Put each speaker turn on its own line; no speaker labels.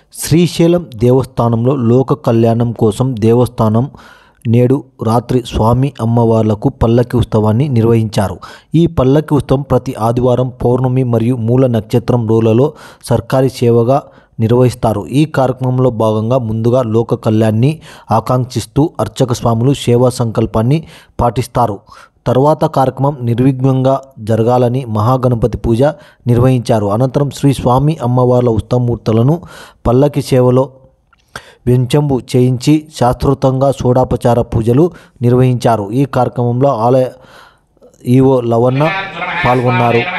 శ్రీశైలం దేవస్థానంలో లోక కళ్యాణం కోసం దేవస్థానం నేడు రాత్రి స్వామి అమ్మవార్లకు పల్లకి ఉత్సవాన్ని నిర్వహించారు ఈ పల్లకి ఉత్సవం ప్రతి ఆదివారం పౌర్ణమి మరియు మూల నక్షత్రం రోజులలో సర్కారీ సేవగా నిర్వహిస్తారు ఈ కార్యక్రమంలో భాగంగా ముందుగా లోక కళ్యాణ్ని ఆకాంక్షిస్తూ అర్చక స్వాములు సేవా సంకల్పాన్ని పాటిస్తారు తర్వాత కార్యక్రమం నిర్విఘ్నంగా జరగాలని మహాగణపతి పూజ నిర్వహించారు అనంతరం శ్రీ స్వామి అమ్మవార్ల ఉత్తమూర్తులను పల్లకి సేవలో వెంచంబు చేయించి శాస్త్రోక్తంగా షోడాపచార పూజలు నిర్వహించారు ఈ కార్యక్రమంలో ఆలయ ఈవో లవన్న పాల్గొన్నారు